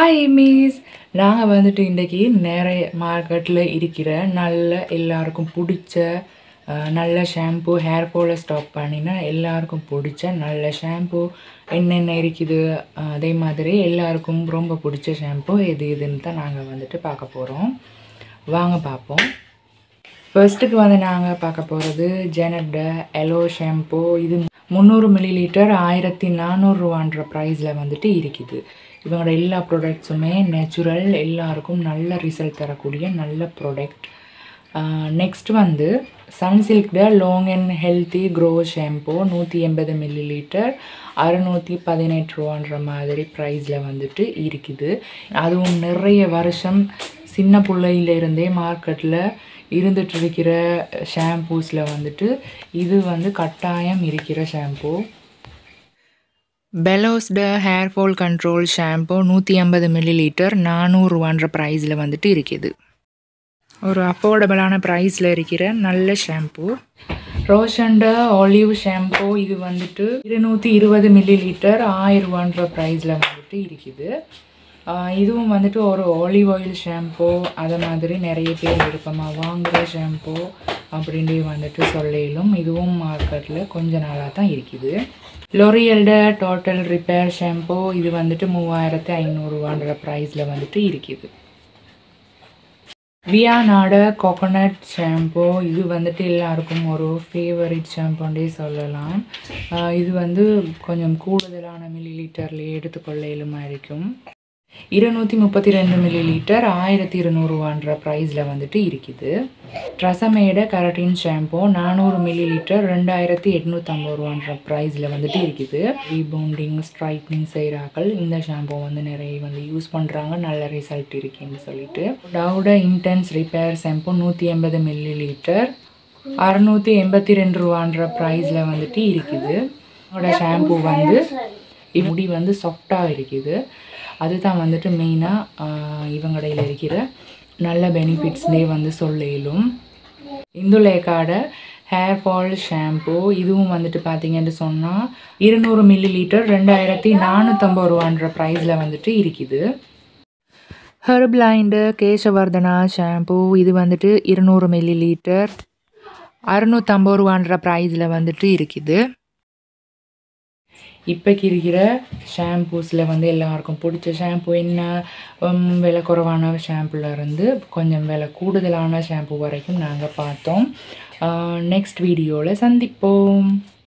hi miss நாங்கள் வந்துட்டு இன்றைக்கி நிறைய மார்க்கெட்டில் இருக்கிற நல்ல எல்லாருக்கும் பிடிச்ச அஹ், நல்ல ஷாம்பு ஹேர் ஃபாலை ஸ்டாப் பண்ணினா எல்லாருக்கும் பிடிச்ச நல்ல ஷாம்பு என்னென்ன இருக்குது அஹ், அதே மாதிரி எல்லாருக்கும் ரொம்ப பிடிச்ச ஷாம்பு எது எதுன்னு தான் நாங்கள் வந்துட்டு பார்க்க போகிறோம் வாங்க பார்ப்போம் ஃபர்ஸ்ட்டுக்கு வந்து நாங்கள் பார்க்க போகிறது ஜெனட எலோ ஷாம்பு இது முந்நூறு மில்லி லிட்டர் ஆயிரத்தி நானூறுரூவான்ற ப்ரைஸில் வந்துட்டு இருக்குது இவங்களோட எல்லா ப்ராடக்ட்ஸுமே நேச்சுரல் எல்லாருக்கும் நல்ல ரிசல்ட் தரக்கூடிய நல்ல ப்ராடக்ட் நெக்ஸ்ட் வந்து சன்சில்க்ட long and healthy grow shampoo நூற்றி எண்பது மில்லி லிட்டர் அறுநூற்றி பதினெட்டு ரூபான்ற மாதிரி ப்ரைஸில் வந்துட்டு இருக்குது அதுவும் நிறைய வருஷம் சின்ன பிள்ளையில இருந்தே மார்க்கெட்டில் இருந்துட்டு இருக்கிற ஷாம்பூஸில் வந்துட்டு இது வந்து கட்டாயம் இருக்கிற ஷாம்பூ பெலோஸ்ட ஹேர் ஃபால் கண்ட்ரோல் ஷாம்பு நூற்றி ஐம்பது மில்லி லிட்டர் நானூறுவான்ற ப்ரைஸில் வந்துட்டு இருக்குது ஒரு அஃபோர்டபுளான ப்ரைஸில் இருக்கிற நல்ல ஷாம்பு ரோஷன்ட ஆலிவ் ஷாம்பு இது வந்துட்டு இருநூற்றி இருபது மில்லி லிட்டர் ஆயிரரூவான்ற ப்ரைஸில் வந்துட்டு இருக்குது ஆஹ் இதுவும் வந்துட்டு ஒரு ஆலிவ் ஆயில் ஷாம்பு அதை மாதிரி நிறைய பேர் விருப்பமாக வாங்குகிற ஷாம்பு அப்படின்ட்டு வந்துட்டு சொல்லிலும் இதுவும் மார்க்கெட்டில் கொஞ்ச நாளாக தான் இருக்குது லொரியல்ட டோட்டல் ரிப்பேர் ஷாம்பு இது வந்துட்டு மூவாயிரத்து ஐநூறுரூவான்ற ப்ரைஸில் வந்துட்டு இருக்குது வியானாட கோகோனட் ஷாம்பு இது வந்துட்டு எல்லாருக்கும் ஒரு ஃபேவரட் ஷாம்புன்றே சொல்லலாம் ஆஹ் இது வந்து கொஞ்சம் கூடுதலான மில்லி லிட்டர்லேயே எடுத்துக்கொள்ள இயலுமா இருக்கும் இருநூற்றி முப்பத்தி ரெண்டு மில்லி லிட்டர் ஆயிரத்தி இருநூறுவான்ற ப்ரைஸில் வந்துட்டு இருக்குது ட்ரசமேட கரட்டின் ஷாம்பு நானூறு மில்லி லிட்டர் ரெண்டாயிரத்தி எட்நூற்றம்பது ரூபான்ற ப்ரைஸில் வந்துட்டு இருக்குது ரீபவுண்டிங் ஸ்ட்ரைட்னிங் செய்கிறாக்கள் இந்த ஷாம்பு வந்து நிறைய வந்து யூஸ் பண்ணுறாங்க நல்ல ரிசல்ட் இருக்குன்னு சொல்லிட்டு டவுட இன்டென்ஸ் ரிப்பேர் ஷாம்பு நூற்றி எண்பது மில்லி லிட்டர் அறநூற்றி எண்பத்தி ரெண்டு ரூபான்ற ப்ரைஸில் வந்துட்டு இருக்குது இதோட ஷாம்பு வந்து முடி வந்து சாஃப்டாக இருக்குது அதுதான் வந்துட்டு மெயினாக இவங்கடையில் இருக்கிற நல்ல பெனிஃபிட்ஸ்னே வந்து சொல்லிலும் இந்துலேக்காட ஹேர் ஃபால் ஷாம்பு இதுவும் வந்துட்டு பார்த்தீங்கன்னு சொன்னால் இருநூறு மில்லி லிட்டர் ரெண்டாயிரத்தி நானூற்றம்பது ரூபான்ற ப்ரைஸில் வந்துட்டு இருக்குது ஹெர்ப்லைண்டு கேசவர்தனா ஷாம்பு இது வந்துட்டு இருநூறு மில்லி லிட்டர் அறுநூற்றம்பது ரூபான்ற ப்ரைஸில் வந்துட்டு இருக்குது இப்போக்கு இருக்கிற ஷாம்பூஸில் வந்து எல்லாருக்கும் பிடிச்ச ஷாம்பு என்ன உம், விலை குறைவான ஷாம்புல இருந்து கொஞ்சம் விலை கூடுதலான ஷாம்பு வரைக்கும் நாங்கள் பார்த்தோம் நெக்ஸ்ட் வீடியோவில் சந்திப்போம்